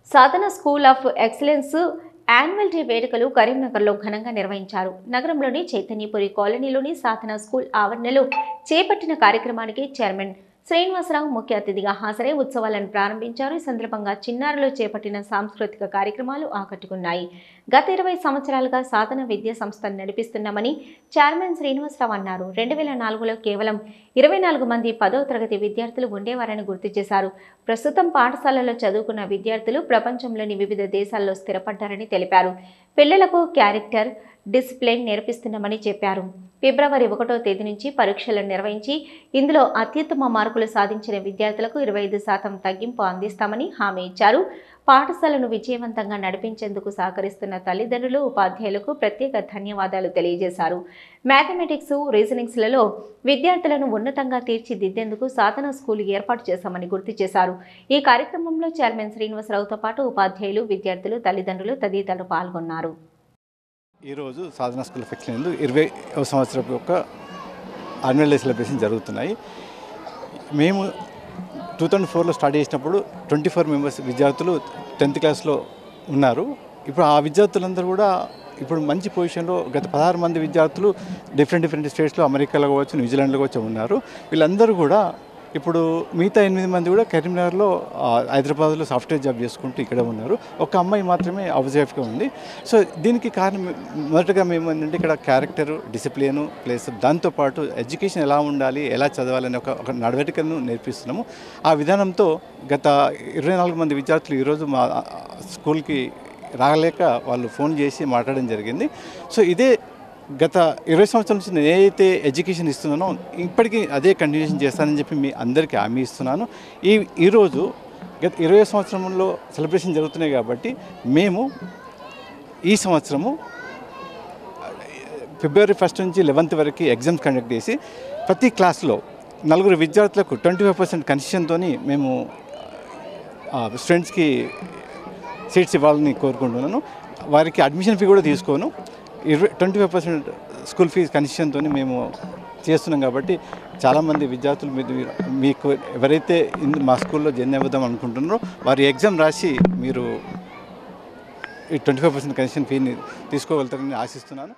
Sadhana school of excellence annual day వేడుకలు కరీంనగర్లో ఘనంగా నిర్వహించారు నగరంలోని చైతన్యపురి కాలనీలోని సాధన స్కూల్ ఆవరణలో చేపట్టిన కార్యక్రమానికి చైర్మన్ శ్రీనివాసరావు ముఖ్య అతిథిగా హాజరై ఉత్సవాలను ప్రారంభించారు ఈ సందర్భంగా చిన్నారులు చేపట్టిన సాంస్కృతిక కార్యక్రమాలు ఆకట్టుకున్నాయి గత ఇరవై సంవత్సరాలుగా సాధన విద్యా సంస్థను నడిపిస్తున్నామని చైర్మన్ శ్రీనివాసరావు అన్నారు రెండు వేల నాలుగులో కేవలం ఇరవై నాలుగు మంది పదవ తరగతి విద్యార్థులు ఉండేవారని గుర్తు చేశారు ప్రస్తుతం పాఠశాలలో చదువుకున్న విద్యార్థులు ప్రపంచంలోని వివిధ దేశాల్లో స్థిరపడ్డారని తెలిపారు పిల్లలకు క్యారెక్టర్ డిసిప్లిన్ నేర్పిస్తున్నామని చెప్పారు ఫిబ్రవరి ఒకటో తేదీ నుంచి పరీక్షలను నిర్వహించి ఇందులో అత్యుత్తమ మార్కులు సాధించిన విద్యార్థులకు ఇరవై ఐదు శాతం తగ్గింపు అందిస్తామని హామీ ఇచ్చారు పాఠశాలను విజయవంతంగా నడిపించేందుకు సహకరిస్తున్న తల్లిదండ్రులు ఉపాధ్యాయులకు ప్రత్యేక ధన్యవాదాలు తెలియజేశారు మ్యాథమెటిక్స్ రీజనింగ్స్లలో విద్యార్థులను ఉన్నతంగా తీర్చిదిద్దేందుకు సాధన స్కూల్ ఏర్పాటు చేశామని గుర్తు చేశారు ఈ కార్యక్రమంలో చైర్మన్ శ్రీనివాసరావుతో పాటు ఉపాధ్యాయులు విద్యార్థులు తల్లిదండ్రులు తదితరులు పాల్గొన్నారు ఈరోజు సాధన స్కూల్ ఆఫ్ ఎక్సలెన్స్ ఇరవై సంవత్సరం యొక్క యాన్యువల్ డే సెలబ్రేషన్ జరుగుతున్నాయి మేము టూ థౌజండ్ ఫోర్లో స్టార్ట్ చేసినప్పుడు ట్వంటీ ఫోర్ మెంబర్స్ విద్యార్థులు టెన్త్ క్లాస్లో ఉన్నారు ఇప్పుడు ఆ విద్యార్థులందరూ కూడా ఇప్పుడు మంచి పొజిషన్లో గత పదహారు మంది విద్యార్థులు డిఫరెంట్ డిఫరెంట్ స్టేట్స్లో అమెరికాలో కావచ్చు న్యూజిలాండ్లో కావచ్చు ఉన్నారు వీళ్ళందరూ కూడా ఇప్పుడు మిగతా ఎనిమిది మంది కూడా కరీంనగర్లో ఆ, హైదరాబాద్లో సాఫ్ట్వేర్ జాబ్ చేసుకుంటూ ఇక్కడ ఉన్నారు ఒక అమ్మాయి మాత్రమే హౌస్ వైఫ్గా ఉంది సో దీనికి కారణం మొదటగా మేము ఏంటంటే ఇక్కడ క్యారెక్టర్ డిసిప్లిన్ ప్లస్ దాంతోపాటు ఎడ్యుకేషన్ ఎలా ఉండాలి ఎలా చదవాలని ఒక ఒక నడవడికను నేర్పిస్తున్నాము ఆ విధానంతో గత ఇరవై నాలుగు మంది విద్యార్థులు ఈరోజు మా ఆ, స్కూల్కి రాలేక వాళ్ళు ఫోన్ చేసి మాట్లాడడం జరిగింది సో ఇదే గత ఇరవై సంవత్సరాల నుంచి నేను ఏదైతే ఎడ్యుకేషన్ ఇస్తున్నానో ఇప్పటికీ అదే కంటిన్యూషన్ చేస్తానని చెప్పి మీ అందరికీ హామీ ఇస్తున్నాను ఈ ఈరోజు గత ఇరవై సంవత్సరంలో సెలబ్రేషన్ జరుగుతున్నాయి కాబట్టి మేము ఈ సంవత్సరము ఫిబ్రవరి ఫస్ట్ నుంచి లెవెన్త్ వరకు ఎగ్జామ్స్ కండక్ట్ చేసి ప్రతి క్లాస్లో నలుగురు విద్యార్థులకు ట్వంటీ ఫైవ్ పర్సెంట్ కన్సెషన్తో మేము స్టూడెంట్స్కి సీట్స్ ఇవ్వాలని కోరుకుంటున్నాను వారికి అడ్మిషన్ ఫీ కూడా తీసుకోను ఇరవై twenty five percent school fees కన్సెషన్తో మేము చేస్తున్నాం కాబట్టి చాలామంది విద్యార్థులు మీరు మీకు ఎవరైతే ఇన్- మా స్కూల్లో జాయిన్ అవ్వదాం అనుకుంటున్నారో వారి ఎగ్జామ్ రాసి మీరు ఈ ట్వంటీ ఫైవ్ పర్సెంట్ కన్సెషన్ ఫీని తీసుకోగలుగుతారని ఆశిస్తున్నాను